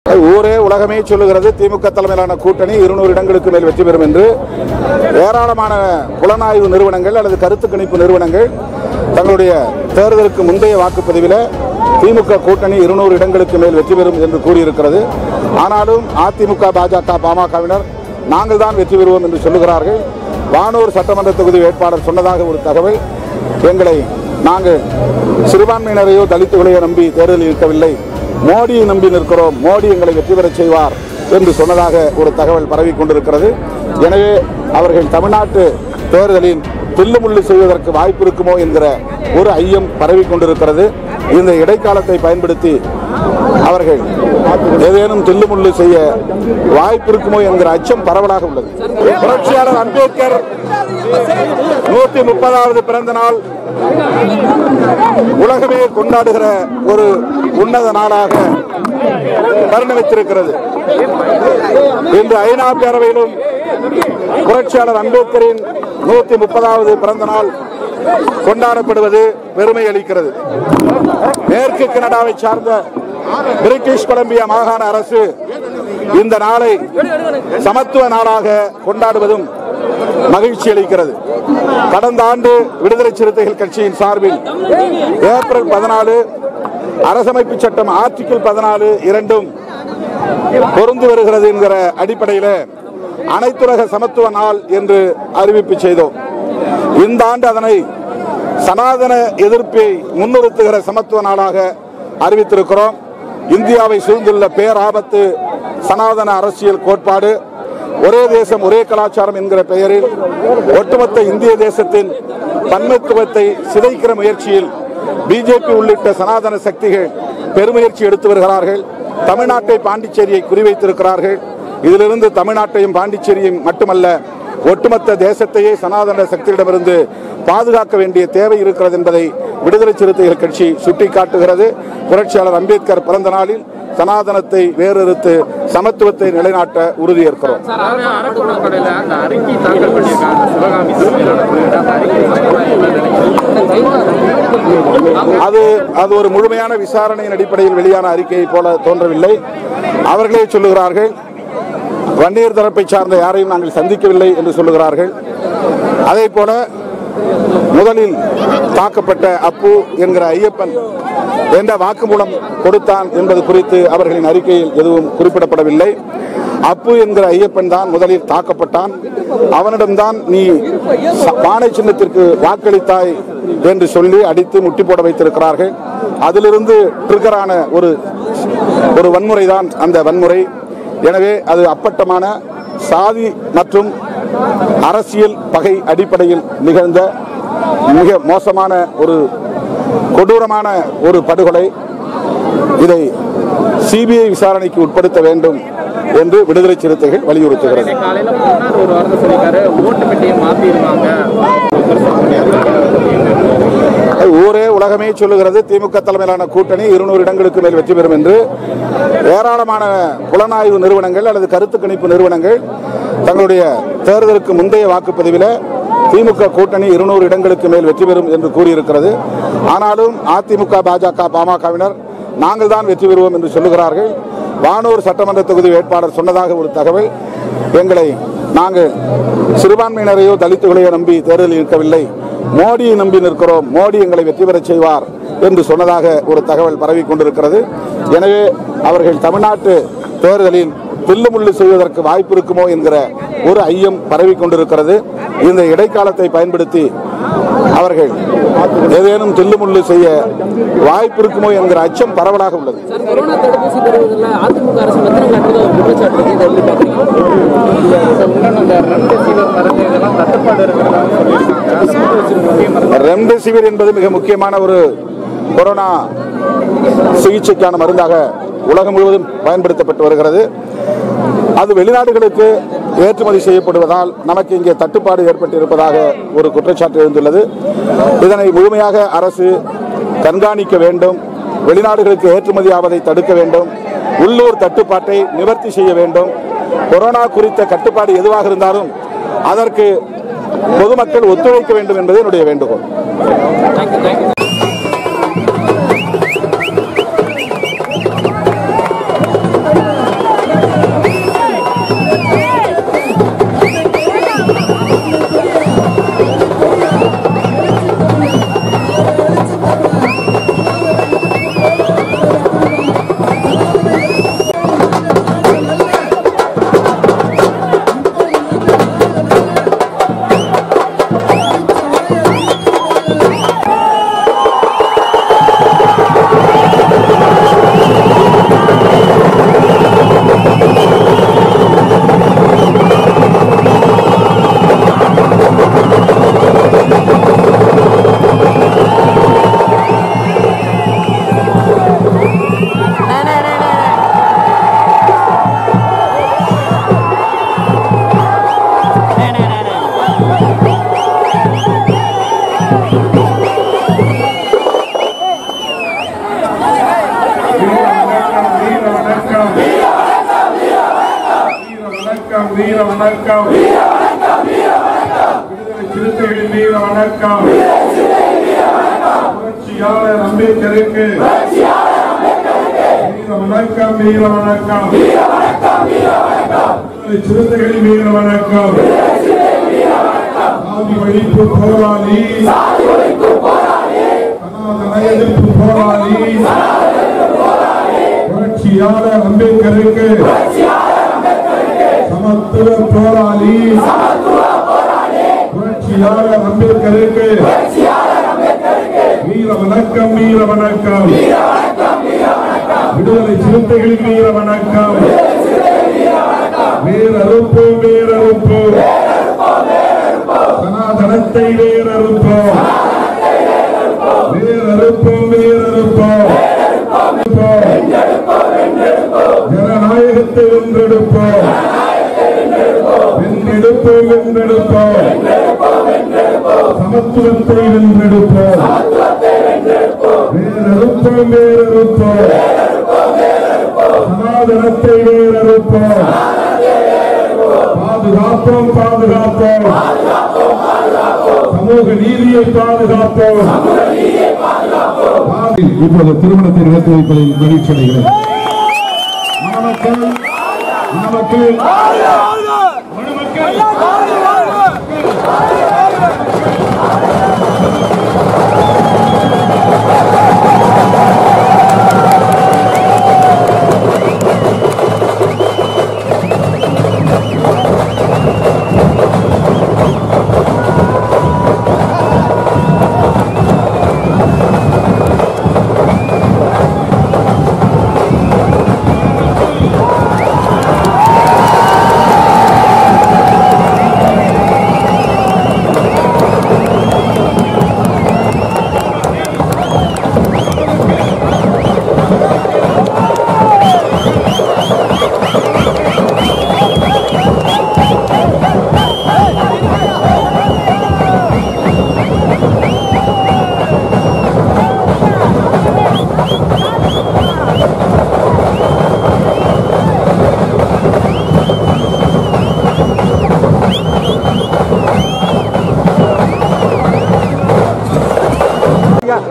ஊரே உலகமே சொல்லுகிறது திமுக தலைமையிலான கூட்டணி இருநூறு இடங்களுக்கு மேல் வெற்றி பெறும் என்று ஏராளமான புலனாய்வு நிறுவனங்கள் அல்லது கருத்து கணிப்பு நிறுவனங்கள் தங்களுடைய தேர்தலுக்கு முந்தைய வாக்குப்பதிவில் திமுக கூட்டணி இருநூறு இடங்களுக்கு மேல் வெற்றி பெறும் என்று கூறியிருக்கிறது ஆனாலும் அதிமுக பாஜக பாமகவினர் நாங்கள் தான் வெற்றி பெறுவோம் என்று சொல்லுகிறார்கள் வானூர் சட்டமன்ற தொகுதி வேட்பாளர் சொன்னதாக ஒரு தகவல் எங்களை நாங்கள் சிறுபான்மையினரையோ தலித்துகளையோ நம்பி தேர்தலில் இருக்கவில்லை மோடியை நம்பி நிற்கிறோம் மோடி எங்களை வெற்றி பெறச் செய்வார் என்று சொன்னதாக ஒரு தகவல் பரவி கொண்டிருக்கிறது எனவே அவர்கள் தமிழ்நாட்டு தேர்தலில் தில்லுமுள்ளு செய்வதற்கு வாய்ப்பு இருக்குமோ என்கிற ஒரு ஐயம் பரவி கொண்டிருக்கிறது இந்த இடைக்காலத்தை பயன்படுத்தி அவர்கள் ஏதேனும் தில்லுமுள்ளு செய்ய வாய்ப்பு இருக்குமோ என்கிற அச்சம் பரவலாக உள்ளது புரட்சியாளர் அம்பேத்கர் நூத்தி முப்பதாவது பிறந்த நாள் உலகமே கொண்டாடுகிற ஒரு உன்னத நாளாக பரிணமித்திருக்கிறது இன்று ஐநா பேரவையிலும் புரட்சியாளர் அம்பேத்கரின் நூத்தி முப்பதாவது பிறந்த நாள் கொண்டாடப்படுவது பெருமை அளிக்கிறது மேற்கு கனடாவை சார்ந்த பிரிட்டிஷ் கொலம்பியா மாகாண அரசு இந்த நாளை சமத்துவ நாளாக கொண்டாடுவதும் மகிழ்ச்சி அளிக்கிறது கடந்த ஆண்டு விடுதலை சிறுத்தைகள் கட்சியின் சார்பில் ஏப்ரல் பதினாலு அரசமைப்பு சட்டம் ஆர்டிகிள் பதினாலு இரண்டும் பொருந்து வருகிறது என்கிற அடிப்படையில் அனைத்துலக சமத்துவ நாள் என்று அறிவிப்பு செய்தோம் இந்த ஆண்டு அதனை சனாதன எதிர்ப்பை முன்னிறுத்துகிற சமத்துவ நாளாக அறிவித்திருக்கிறோம் இந்தியாவை சூழ்ந்துள்ள பேராபத்து சனாதன அரசியல் கோட்பாடு ஒரே தேசம் ஒரே கலாச்சாரம் என்கிற பெயரில் ஒட்டுமொத்த இந்திய தேசத்தின் பன்மைத்துவத்தை சிதைக்கிற முயற்சியில் பிஜேபி உள்ளிட்ட சனாதன சக்திகள் பெருமுயற்சி எடுத்து வருகிறார்கள் தமிழ்நாட்டை பாண்டிச்சேரியை குறிவைத்திருக்கிறார்கள் இதிலிருந்து தமிழ்நாட்டையும் பாண்டிச்சேரியும் மட்டுமல்ல ஒட்டுமொத்த தேசத்தையே சனாதன சக்தியிடமிருந்து பாதுகாக்க வேண்டிய தேவை இருக்கிறது என்பதை விடுதலை சிறுத்தைகள் கட்சி சுட்டிக்காட்டுகிறது புரட்சியாளர் அம்பேத்கர் பிறந்த நாளில் சனாதனத்தை வேறறுத்து சமத்துவத்தை நிலைநாட்ட உறுதியேற்கிறோம் சார் அரை அறக்கூடப்படையில் அந்த அறிக்கை தாக்கல் பண்ணியிருக்காங்க சிவகாமி தலைமையிலான குழுவினர் அந்த அறிக்கை அது அது ஒரு முழுமையான விசாரணையின் அடிப்படையில் வெளியான அறிக்கையை போல தோன்றவில்லை அவர்களே சொல்லுகிறார்கள் வன்னியர் தரப்பை சார்ந்த யாரையும் நாங்கள் சந்திக்கவில்லை என்று சொல்லுகிறார்கள் அதே போல முதலில் தாக்கப்பட்ட அப்பு என்கிற ஐயப்பன் என்ற வாக்குமூலம் கொடுத்தான் என்பது குறித்து அவர்களின் அறிக்கையில் எதுவும் குறிப்பிடப்படவில்லை அப்பு என்கிற ஐயப்பன் தான் முதலில் தாக்கப்பட்டான் அவனிடம்தான் நீ ச- பானை சின்னத்திற்கு வாக்களித்தாய் என்று சொல்லி அடித்து முட்டி போட வைத்திருக்கிறார்கள் அதிலிருந்து ட்ரிகரான ஒரு ஒரு வன்முறை தான் அந்த வன்முறை எனவே அது அப்பட்டமான சாதி மற்றும் அரசியல் பகை அடிப்படையில் நிகழ்ந்த மிக மோசமான ஒரு கொடூரமான ஒரு படுகொலை இதை சிபிஐ விசாரணைக்கு உட்படுத்த வேண்டும் என்று விடுதலை சிறுத்தைகள் வலியுறுத்துகிறது காலையில் முன்னாடி ஒரு வாரத்தை சொல்லியிருக்காரு ஓட்டு பெட்டியை மாற்றிடுவாங்க ஊரே உலகமே சொல்லுகிறது திமுக தலைமையிலான கூட்டணி இருநூறு இடங்களுக்கு மேல் வெற்றி பெறும் என்று ஏராளமான புலனாய்வு நிறுவனங்கள் அல்லது கருத்து கணிப்பு நிறுவனங்கள் தங்களுடைய தேர்தலுக்கு முந்தைய வாக்குப்பதிவில் திமுக கூட்டணி இருநூறு இடங்களுக்கு மேல் வெற்றி பெறும் என்று கூறியிருக்கிறது ஆனாலும் அதிமுக பாஜக பாமகவினர் நாங்கள் தான் வெற்றி பெறுவோம் என்று சொல்லுகிறார்கள் வானூர் சட்டமன்ற தொகுதி வேட்பாளர் சொன்னதாக ஒரு தகவல் எங்களை நாங்கள் சிறுபான்மையினரையோ தலித்துகளையோ நம்பி தேர்தலில் இருக்கவில்லை மோடியை நம்பி நிற்கிறோம் மோடி எங்களை வெற்றி பெறச் செய்வார் என்று சொன்னதாக ஒரு தகவல் பரவி கொண்டிருக்கிறது எனவே அவர்கள் தமிழ்நாட்டு தேர்தலில் தில்லுமுள்ளு செய்வதற்கு வாய்ப்பு இருக்குமோ என்கிற ஒரு ஐயம் பரவி கொண்டிருக்கிறது இந்த இடைக்காலத்தை பயன்படுத்தி அவர்கள் ஏதேனும் தில்லுமுள்ளு செய்ய வாய்ப்பு இருக்குமோ என்கிற அச்சம் பரவலாக உள்ளது சார் கொரோனா தடுப்பூசி தருவதில் அதிமுக அரசு மெத்தனம் காட்டுறது ஒரு குற்றச்சாட்டு இருக்கு. இதை எப்படி பார்க்குறீங்க சார் இன்னும் அந்த ரெம்டெசிவிர் மருந்து இதெல்லாம் தட்டுப்பாடு இருக்கிறதா சொல்லியிருக்காங்க அந்த முக்கிய மருந்து ரெம்டெசிவிர் என்பது மிக முக்கியமான ஒரு கொரோனா சிகிச்சைக்கான மருந்தாக உலகம் முழுவதும் பயன்படுத்தப்பட்டு வருகிறது அது வெளிநாடுகளுக்கு ஏற்றுமதி செய்யப்படுவதால் நமக்கு இங்கே தட்டுப்பாடு ஏற்பட்டிருப்பதாக ஒரு குற்றச்சாட்டு எழுந்துள்ளது இதனை முழுமையாக அரசு கண்காணிக்க வேண்டும் வெளிநாடுகளுக்கு ஏற்றுமதி ஆவதை தடுக்க வேண்டும் உள்ளூர் தட்டுப்பாட்டை நிவர்த்தி செய்ய வேண்டும் கொரோனா குறித்த கட்டுப்பாடு எதுவாக இருந்தாலும் அதற்கு பொதுமக்கள் ஒத்துழைக்க வேண்டும் என்பது என்னுடைய வேண்டுகோள் தேங்க்யூ தேங்க்யூ வீர வணக்கம் விடுதலை சிறுத்தைகளின் வீர வணக்கம் புரட்சியாளர் அம்பேத்கருக்கு வீர வணக்கம் வீர வணக்கம் விடுதலை சிறுத்தைகளின் வீர வணக்கம் சாதி ஒழிப்பு போராளி சனாதன எதிர்ப்பு போராளி புரட்சியாளர் அம்பேத்கருக்கு சமத்துவ போராளி புரட்சியாளர் அம்பேத்கருக்கு வீர வணக்கம் வீர வணக்கம் விடுதலை சிறுத்தைகளின் வீர வணக்கம் வேரறுப்போம் வேரறுப்போம் சனாதனத்தை வேரறுப்போம் வேரறுப்போம் வேரறுப்போம் ஜனநாயகத்தை வென்றெடுப்போம் வென்றெடுப்போம் வென்றெடுப்போம் சமத்துவத்தை வென்றெடுப்போம் வேறறுப்போம் வேறறுப்போம் சனாதனத்தை வேறறுப்போம் பாதுகாப்போம் பாதுகாப்போம் சமூக நீதியை பாதுகாப்போம் இப்போது திருமணத்தை நடத்தி வைப்பதில் மகிழ்ச்சி அடைகிறேன் மணமக்கள் மணமக்கள் மணமக்கள்